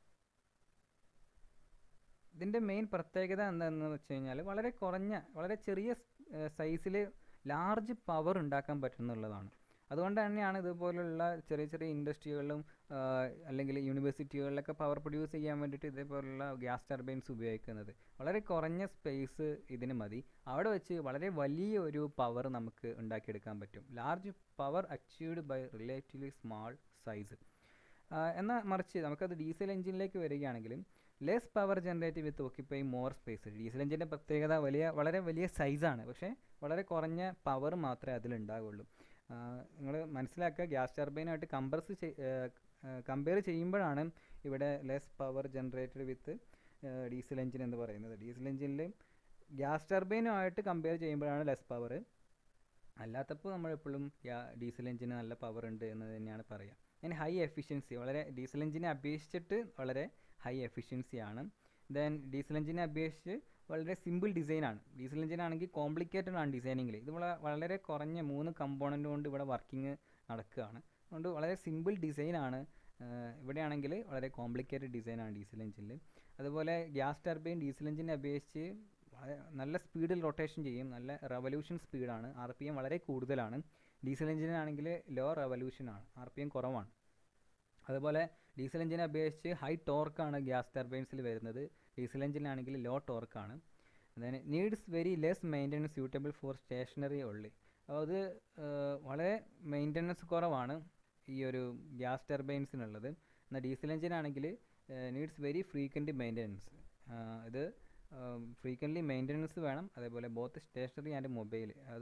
ഇതിൻ്റെ മെയിൻ പ്രത്യേകത എന്താണെന്ന് വെച്ച് കഴിഞ്ഞാൽ വളരെ കുറഞ്ഞ വളരെ ചെറിയ സൈസിൽ ലാർജ് പവർ ഉണ്ടാക്കാൻ പറ്റുന്നുള്ളതാണ് അതുകൊണ്ട് തന്നെയാണ് ഇതുപോലുള്ള ചെറിയ ചെറിയ ഇൻഡസ്ട്രികളിലും അല്ലെങ്കിൽ യൂണിവേഴ്സിറ്റികളിലൊക്കെ പവർ പ്രൊഡ്യൂസ് ചെയ്യാൻ വേണ്ടിയിട്ട് ഇതേപോലുള്ള ഗ്യാസ് ടർബൈൻസ് ഉപയോഗിക്കുന്നത് വളരെ കുറഞ്ഞ സ്പേസ് ഇതിന് മതി അവിടെ വെച്ച് വളരെ വലിയ ഒരു പവർ നമുക്ക് ഉണ്ടാക്കിയെടുക്കാൻ പറ്റും large power achieved by relatively small size എന്നാൽ മറിച്ച് നമുക്കത് ഡീസൽ എഞ്ചിനിലേക്ക് വരികയാണെങ്കിലും less power generate with occupy more space diesel എഞ്ചിൻ്റെ പ്രത്യേകത വലിയ വളരെ വലിയ സൈസാണ് പക്ഷേ വളരെ കുറഞ്ഞ പവർ മാത്രമേ അതിലുണ്ടാവുള്ളൂ നിങ്ങൾ മനസ്സിലാക്കുക ഗ്യാസ് ടർബൈനായിട്ട് കംപ്രസ് കമ്പയർ ചെയ്യുമ്പോഴാണ് ഇവിടെ less power generated with diesel engine എന്ന് പറയുന്നത് ഡീസൽ എഞ്ചിനിൽ ഗ്യാസ് ടർബൈനുമായിട്ട് കമ്പയർ ചെയ്യുമ്പോഴാണ് ലെസ് പവർ അല്ലാത്തപ്പോൾ നമ്മളെപ്പോഴും ഡീസൽ എഞ്ചിന് നല്ല പവർ ഉണ്ട് എന്ന് തന്നെയാണ് പറയുക ഞാൻ ഹൈ എഫിഷ്യൻസി വളരെ ഡീസൽ എഞ്ചിനെ അപേക്ഷിച്ചിട്ട് വളരെ ഹൈ എഫിഷ്യൻസി ആണ് ദെൻ ഡീസൽ എഞ്ചിനെ അപേക്ഷിച്ച് വളരെ സിമ്പിൾ ഡിസൈനാണ് ഡീസൽ എഞ്ചിൻ ആണെങ്കിൽ കോംപ്ലിക്കേറ്റഡ് ആണ് ഡിസൈനിങ്ങിൽ ഇത് വളരെ കുറഞ്ഞ മൂന്ന് കമ്പോണൻ്റ് കൊണ്ട് ഇവിടെ വർക്കിംഗ് നടക്കുകയാണ് അതുകൊണ്ട് വളരെ സിമ്പിൾ ഡിസൈനാണ് ഇവിടെയാണെങ്കിൽ വളരെ കോംപ്ലിക്കേറ്റഡ് ഡിസൈനാണ് ഡീസൽ എഞ്ചിനിൽ അതുപോലെ ഗ്യാസ് ടർബൈൻ ഡീസൽ എഞ്ചിനെ അപേക്ഷിച്ച് നല്ല സ്പീഡിൽ റൊട്ടേഷൻ ചെയ്യും നല്ല റവല്യൂഷൻ സ്പീഡാണ് ആർ പി എം വളരെ കൂടുതലാണ് ഡീസൽ എഞ്ചിനാണെങ്കിൽ ലോ റവല്യൂഷനാണ് ആർ പി എം കുറവാണ് അതുപോലെ ഡീസൽ എഞ്ചിനെ അപേക്ഷിച്ച് ഹൈ ടോർക്കാണ് ഗ്യാസ് ടർബൈൻസിൽ വരുന്നത് ഡീസൽ എഞ്ചിനാണെങ്കിൽ ലോ ടോർക്കാണ് then needs very less maintenance suitable for stationary ഉള്ളി അപ്പോൾ അത് വളരെ മെയിൻ്റനൻസ് കുറവാണ് ഈ ഒരു ഗ്യാസ് ടർബൈൻസിനുള്ളത് എന്നാൽ ഡീസൽ എഞ്ചിനാണെങ്കിൽ നീഡ്സ് വെരി ഫ്രീക്വൻറ്റ് മെയിൻ്റനൻസ് ഇത് ഫ്രീക്വൻ്റ്ലി മെയിൻ്റനൻസ് വേണം അതേപോലെ ബോത്ത് സ്റ്റേഷനറി ആൻഡ് മൊബൈൽ അത്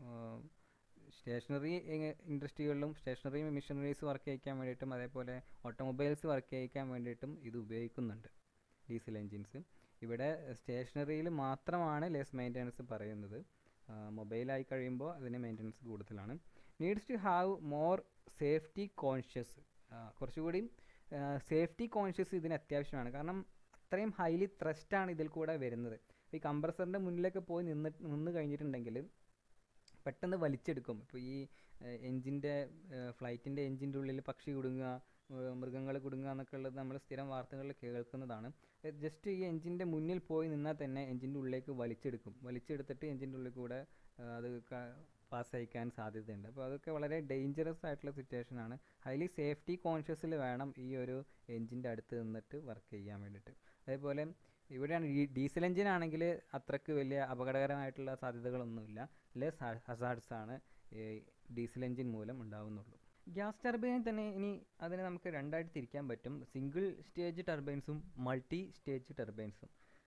സ്റ്റേഷനറി ഇൻഡസ്ട്രികളിലും സ്റ്റേഷനറി മെഷീനറീസ് വർക്ക് ചെയ്യിക്കാൻ വേണ്ടിയിട്ടും അതേപോലെ ഓട്ടോമൊബൈൽസ് വർക്ക് ചെയ്യിക്കാൻ വേണ്ടിയിട്ടും ഇത് ഉപയോഗിക്കുന്നുണ്ട് ഡീസൽ എൻജിൻസ് ഇവിടെ സ്റ്റേഷനറിയിൽ മാത്രമാണ് ലെസ് മെയിൻ്റനൻസ് പറയുന്നത് മൊബൈലായി കഴിയുമ്പോൾ അതിന് മെയിൻ്റനൻസ് കൂടുതലാണ് needs to have more safety conscious കുറച്ചുകൂടി സേഫ്റ്റി കോൺഷ്യസ് ഇതിന് അത്യാവശ്യമാണ് കാരണം അത്രയും ഹൈലി ത്രസ്റ്റാണ് ഇതിൽ കൂടെ വരുന്നത് ഈ കംപ്രസറിൻ്റെ മുന്നിലൊക്കെ പോയി നിന്ന് നിന്ന് കഴിഞ്ഞിട്ടുണ്ടെങ്കിൽ പെട്ടെന്ന് വലിച്ചെടുക്കും ഇപ്പോൾ ഈ എൻജിൻ്റെ ഫ്ലൈറ്റിൻ്റെ എൻജിൻ്റെ ഉള്ളിൽ പക്ഷി കുടുങ്ങുക മൃഗങ്ങൾ കുടുങ്ങുക എന്നൊക്കെ ഉള്ളത് നമ്മൾ സ്ഥിരം വാർത്തകളിൽ കേൾക്കുന്നതാണ് ജസ്റ്റ് ഈ എൻജിൻ്റെ മുന്നിൽ പോയി നിന്നാൽ തന്നെ എൻജിൻ്റെ ഉള്ളിലേക്ക് വലിച്ചെടുക്കും വലിച്ചെടുത്തിട്ട് എൻജിൻ്റെ ഉള്ളിൽ കൂടെ അത് പാസ് അയക്കാൻ സാധ്യതയുണ്ട് അപ്പോൾ അതൊക്കെ വളരെ ഡേഞ്ചറസ് ആയിട്ടുള്ള സിറ്റുവേഷൻ ആണ് ഹൈലി സേഫ്റ്റി കോൺഷ്യസിൽ വേണം ഈ ഒരു എൻജിൻ്റെ അടുത്ത് നിന്നിട്ട് വർക്ക് ചെയ്യാൻ വേണ്ടിയിട്ട് അതേപോലെ ഇവിടെയാണ് ഈ ഡീസൽ എഞ്ചിൻ ആണെങ്കിൽ അത്രക്ക് വലിയ അപകടകരമായിട്ടുള്ള സാധ്യതകളൊന്നുമില്ല ലെസ് ഹസാർഡ്സ് ആണ് ഡീസൽ എഞ്ചിൻ മൂലം ഉണ്ടാവുന്നുള്ളൂ ഗ്യാസ് ടർബൈൻ തന്നെ ഇനി അതിനെ നമുക്ക് രണ്ടായിട്ട് തിരിക്കാൻ പറ്റും സിംഗിൾ സ്റ്റേജ് ടർബൈൻസും മൾട്ടി സ്റ്റേജ് ടർബൈൻസും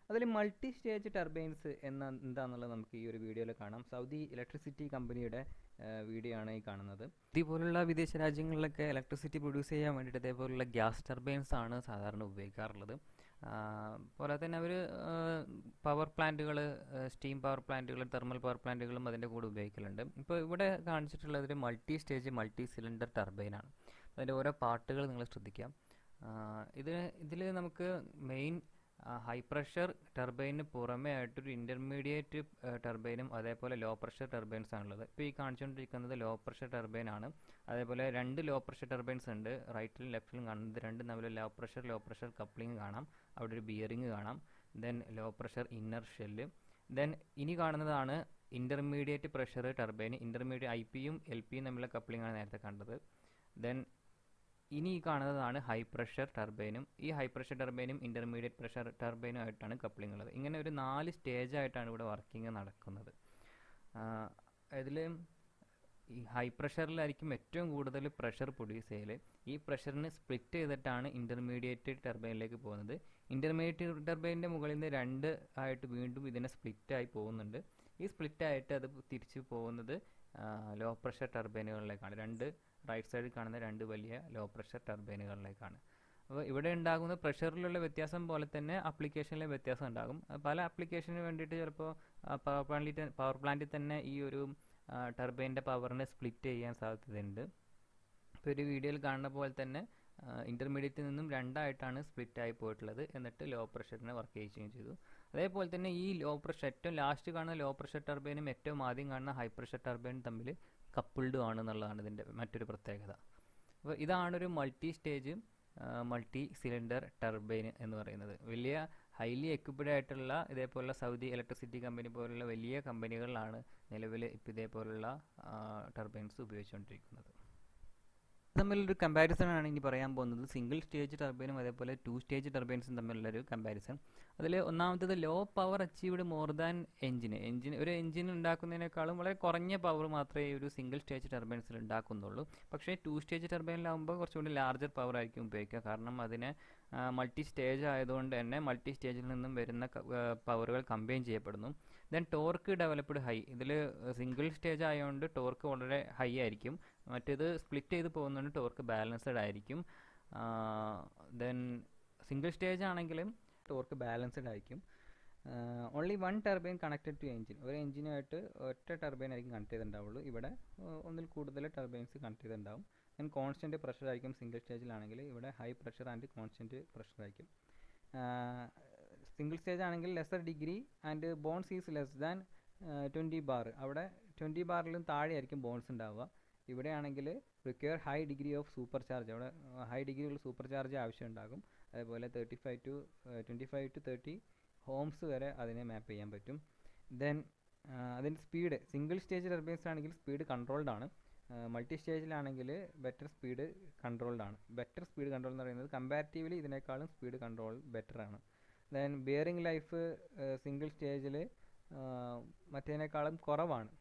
അതിൽ മൾട്ടി സ്റ്റേജ് ടർബൈൻസ് എന്ന എന്താണെന്നുള്ളത് നമുക്ക് ഈ ഒരു വീഡിയോയിൽ കാണാം സൗദി ഇലക്ട്രിസിറ്റി കമ്പനിയുടെ വീഡിയോ ആണ് ഈ കാണുന്നത് ഇതേപോലുള്ള വിദേശ രാജ്യങ്ങളിലൊക്കെ ഇലക്ട്രിസിറ്റി പ്രൊഡ്യൂസ് ചെയ്യാൻ വേണ്ടിയിട്ട് ഇതേപോലുള്ള ഗ്യാസ് ടർബൈൻസ് ആണ് സാധാരണ ഉപയോഗിക്കാറുള്ളത് പോലെ തന്നെ അവർ പവർ പ്ലാന്റുകൾ സ്റ്റീം പവർ പ്ലാന്റുകൾ തെർമൽ പവർ പ്ലാന്റുകളും അതിൻ്റെ കൂടെ ഉപയോഗിക്കലുണ്ട് ഇപ്പോൾ ഇവിടെ കാണിച്ചിട്ടുള്ളത് ഒരു മൾട്ടി സ്റ്റേജ് മൾട്ടി സിലിണ്ടർ ടർബൈനാണ് അതിൻ്റെ ഓരോ പാർട്ടുകൾ നിങ്ങൾ ശ്രദ്ധിക്കാം ഇത് ഇതിൽ നമുക്ക് മെയിൻ ഹൈ പ്രഷർ ടർബൈനിന് പുറമേ ആയിട്ടൊരു ഇൻ്റർമീഡിയറ്റ് ടർബൈനും അതേപോലെ ലോ പ്രഷർ ടർബൈൻസ് ആണുള്ളത് ഇപ്പോൾ ഈ കാണിച്ചുകൊണ്ടിരിക്കുന്നത് ലോ പ്രഷർ ടർബൈൻ ആണ് അതേപോലെ രണ്ട് ലോ പ്രഷർ ടർബൈൻസ് ഉണ്ട് റൈറ്റിലും ലെഫ്റ്റിലും കാണുന്നത് രണ്ടും തമ്മിൽ low pressure low pressure coupling കാണാം അവിടെ ഒരു ബിയറിംഗ് കാണാം then low pressure inner shell then ഇനി കാണുന്നതാണ് intermediate pressure turbine intermediate I പിയും എൽ പിയും തമ്മിലുള്ള കപ്ലിംഗ് ആണ് നേരത്തെ കണ്ടത് ദെൻ ഇനി ഈ കാണുന്നതാണ് ഹൈ പ്രഷർ ടർബൈനും ഈ ഹൈ പ്രഷർ ടർബൈനും ഇൻ്റർമീഡിയറ്റ് പ്രഷർ ടർബൈനും ആയിട്ടാണ് കപ്ലിംഗ് ഉള്ളത് ഇങ്ങനെ ഒരു നാല് സ്റ്റേജ് ആയിട്ടാണ് ഇവിടെ വർക്കിംഗ് നടക്കുന്നത് ഇതിൽ ഈ ഹൈ പ്രഷറിലായിരിക്കും ഏറ്റവും കൂടുതൽ പ്രഷർ പ്രൊഡ്യൂസ് ചെയ്യൽ ഈ പ്രഷറിന് സ്പ്ലിറ്റ് ചെയ്തിട്ടാണ് ഇൻ്റർമീഡിയറ്റ് ടർബൈനിലേക്ക് പോകുന്നത് ഇൻ്റർമീഡിയറ്റ് ടർബൈനിൻ്റെ മുകളിൽ നിന്ന് രണ്ട് ആയിട്ട് വീണ്ടും ഇതിനെ സ്പ്ലിറ്റ് ആയി പോകുന്നുണ്ട് ഈ സ്പ്ലിറ്റ് ആയിട്ട് അത് തിരിച്ചു പോകുന്നത് ലോ പ്രഷർ ടർബൈനുകളിലേക്കാണ് രണ്ട് റൈറ്റ് സൈഡിൽ കാണുന്ന രണ്ട് വലിയ ലോ പ്രഷർ ടർബൈനുകളിലേക്കാണ് അപ്പോൾ ഇവിടെ ഉണ്ടാകുന്ന പ്രഷറിലുള്ള വ്യത്യാസം പോലെ തന്നെ ആപ്ലിക്കേഷനിലെ വ്യത്യാസം ഉണ്ടാകും പല ആപ്ലിക്കേഷന് വേണ്ടിയിട്ട് ചിലപ്പോൾ പവർ പ്ലാന്റിൽ പവർ പ്ലാന്റിൽ തന്നെ ഈ ഒരു ടർബൈൻ്റെ പവറിനെ സ്പ്ലിറ്റ് ചെയ്യാൻ സാധ്യതയുണ്ട് ഇപ്പോൾ ഒരു വീഡിയോയിൽ കാണുന്ന പോലെ തന്നെ ഇൻ്റർമീഡിയറ്റിൽ നിന്നും രണ്ടായിട്ടാണ് സ്പ്ലിറ്റ് ആയി പോയിട്ടുള്ളത് എന്നിട്ട് ലോ പ്രഷറിനെ വർക്ക് ചെയ്യുകയും ചെയ്തു അതേപോലെ തന്നെ ഈ ലോ പ്രഷർ ഏറ്റവും ലാസ്റ്റ് കാണുന്ന ലോ പ്രഷർ ടർബൈനും ഏറ്റവും ആദ്യം കാണുന്ന ഹൈ പ്രഷർ ടർബൈനും തമ്മിൽ കപ്പിൾഡ് ആണെന്നുള്ളതാണ് ഇതിൻ്റെ മറ്റൊരു പ്രത്യേകത അപ്പോൾ ഇതാണൊരു multi stage multi cylinder turbine എന്ന് പറയുന്നത് വലിയ ഹൈലി എക്വിപ്ഡ് ആയിട്ടുള്ള ഇതേപോലുള്ള സൗദി ഇലക്ട്രിസിറ്റി കമ്പനി പോലുള്ള വലിയ കമ്പനികളിലാണ് നിലവിൽ ഇപ്പോൾ ഇതേപോലുള്ള ടർബൈൻസ് ഉപയോഗിച്ചുകൊണ്ടിരിക്കുന്നത് തമ്മിലൊരു കമ്പാരിസൺ ആണ് ഇനി പറയാൻ പോകുന്നത് സിംഗിൾ സ്റ്റേജ് ടർബൈനും അതേപോലെ ടു സ്റ്റേജ് ടർബൈൻസും തമ്മിലുള്ളൊരു കമ്പാരിസൺ അതിൽ ഒന്നാമത്തത് low power achieved more than എഞ്ചിന് എഞ്ചിൻ ഒരു എഞ്ചിൻ ഉണ്ടാക്കുന്നതിനേക്കാളും വളരെ കുറഞ്ഞ പവർ മാത്രമേ ഒരു സിംഗിൾ സ്റ്റേജ് ടർബൈൻസിൽ ഉണ്ടാക്കുന്നുള്ളൂ പക്ഷേ ടു സ്റ്റേജ് ടർബൈനിലാകുമ്പോൾ കുറച്ചുകൂടി ലാർജർ പവർ ആയിരിക്കും ഉപയോഗിക്കുക കാരണം അതിന് മൾട്ടി സ്റ്റേജ് ആയതുകൊണ്ട് തന്നെ മൾട്ടി സ്റ്റേജിൽ നിന്നും വരുന്ന പവറുകൾ കമ്പൈൻ ചെയ്യപ്പെടുന്നു ദെൻ ടോർക്ക് ഡെവലപ്ഡ് ഹൈ ഇതിൽ സിംഗിൾ സ്റ്റേജ് ആയതുകൊണ്ട് ടോർക്ക് വളരെ ഹൈ ആയിരിക്കും മറ്റേത് സ്പ്ലിറ്റ് ചെയ്ത് പോകുന്നതുകൊണ്ട് ടോർക്ക് ബാലൻസ്ഡ് ആയിരിക്കും ദെൻ സിംഗിൾ സ്റ്റേജ് ആണെങ്കിലും ടോർക്ക് ബാലൻസ്ഡ് ആയിരിക്കും only one turbine connected to engine ഒരു എഞ്ചിനുമായിട്ട് ഒറ്റ ടർബൈൻ ആയിരിക്കും കണക്ട് ചെയ്തിട്ടുണ്ടാവുള്ളൂ ഇവിടെ ഒന്നിൽ കൂടുതൽ ടർബൈൻസ് കണക്ട് ചെയ്തിട്ടുണ്ടാവും ദെൻ കോൺസ്റ്റൻറ്റ് പ്രഷർ ആയിരിക്കും സിംഗിൾ സ്റ്റേജിലാണെങ്കിൽ ഇവിടെ high pressure and constant pressure ആയിരിക്കും സിംഗിൾ സ്റ്റേജ് ആണെങ്കിൽ lesser degree and bones is less than twenty bar അവിടെ ട്വൻറ്റി ബാറിലും താഴെ ആയിരിക്കും ബോൺസ് ഉണ്ടാവുക ഇവിടെയാണെങ്കിൽ require high degree of super charge അവിടെ ഹൈ ഡിഗ്രിയുള്ള സൂപ്പർ ചാർജ് ആവശ്യമുണ്ടാകും അതേപോലെ thirty five to twenty five to thirty homes വരെ അതിനെ മാപ്പ് ചെയ്യാൻ പറ്റും ദെൻ അതിൻ്റെ സ്പീഡ് സിംഗിൾ സ്റ്റേജ് ടർബൈൻസ് ആണെങ്കിൽ സ്പീഡ് കൺട്രോൾഡ് ആണ് മൾട്ടി സ്റ്റേജിലാണെങ്കിൽ ബെറ്റർ സ്പീഡ് കൺട്രോൾഡ് ആണ് ബെറ്റർ സ്പീഡ് കൺട്രോൾ എന്ന് പറയുന്നത് കമ്പാരിറ്റീവ്ലി ഇതിനേക്കാളും സ്പീഡ് കൺട്രോൾ ബെറ്റർ ആണ് ദെൻ ബിയറിംഗ് ലൈഫ് സിംഗിൾ സ്റ്റേജിൽ മറ്റേതിനേക്കാളും കുറവാണ്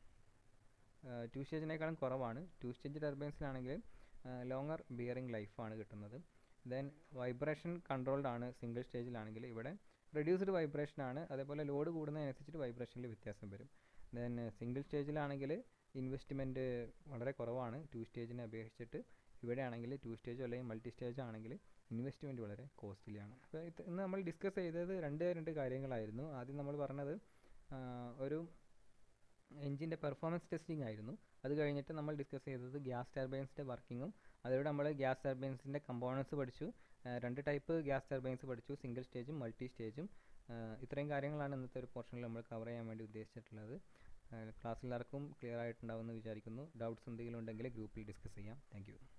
ടു സ്റ്റേജിനേക്കാളും കുറവാണ് ടു സ്റ്റേജ് ടർബൈൻസിലാണെങ്കിൽ ലോങ്ങർ ബിയറിംഗ് ലൈഫാണ് കിട്ടുന്നത് ദെൻ വൈബ്രേഷൻ കൺട്രോൾഡ് ആണ് സിംഗിൾ സ്റ്റേജിലാണെങ്കിൽ ഇവിടെ റെഡ്യൂസ്ഡ് വൈബ്രേഷൻ ആണ് അതേപോലെ ലോഡ് കൂടുന്നതിനനുസരിച്ച് വൈബ്രേഷനിൽ വ്യത്യാസം വരും ദെൻ സിംഗിൾ സ്റ്റേജിലാണെങ്കിൽ ഇൻവെസ്റ്റ്മെൻറ്റ് വളരെ കുറവാണ് ടു സ്റ്റേജിനെ അപേക്ഷിച്ചിട്ട് ഇവിടെ ആണെങ്കിൽ ടു സ്റ്റേജോ അല്ലെങ്കിൽ മൾട്ടി സ്റ്റേജോ ആണെങ്കിൽ ഇൻവെസ്റ്റ്മെൻറ്റ് വളരെ കോസ്റ്റ്ലിയാണ് അപ്പോൾ ഇത് ഇന്ന് നമ്മൾ ഡിസ്കസ് ചെയ്തത് രണ്ട് രണ്ട് കാര്യങ്ങളായിരുന്നു ആദ്യം നമ്മൾ പറഞ്ഞത് ഒരു എഞ്ചിൻ്റെ പെർഫോമൻസ് ടെസ്റ്റിംഗ് ആയിരുന്നു അത് കഴിഞ്ഞിട്ട് നമ്മൾ ഡിസ്കസ് ചെയ്തത് ഗ്യാസ് ടർബൈൻസിൻ്റെ വർക്കിങ്ങും അതോടെ നമ്മൾ ഗ്യാസ് ടർബൈൻസിൻ്റെ കമ്പോണൻസ് പഠിച്ചു രണ്ട് ടൈപ്പ് ഗ്യാസ് ടർബൈൻസ് പഠിച്ചു സിംഗിൾ സ്റ്റേജും മൾട്ടി സ്റ്റേജും ഇത്രയും കാര്യങ്ങളാണ് ഇന്നത്തെ ഒരു പോർഷനിൽ നമ്മൾ കവർ ചെയ്യാൻ വേണ്ടി ഉദ്ദേശിച്ചിട്ടുള്ളത് ക്ലാസ് എല്ലാവർക്കും ക്ലിയർ ആയിട്ടുണ്ടാവുമെന്ന് വിചാരിക്കുന്നു ഡൗട്ട്സ് എന്തെങ്കിലും ഉണ്ടെങ്കിൽ ഗ്രൂപ്പിൽ ഡിസ്കസ് ചെയ്യാം താങ്ക്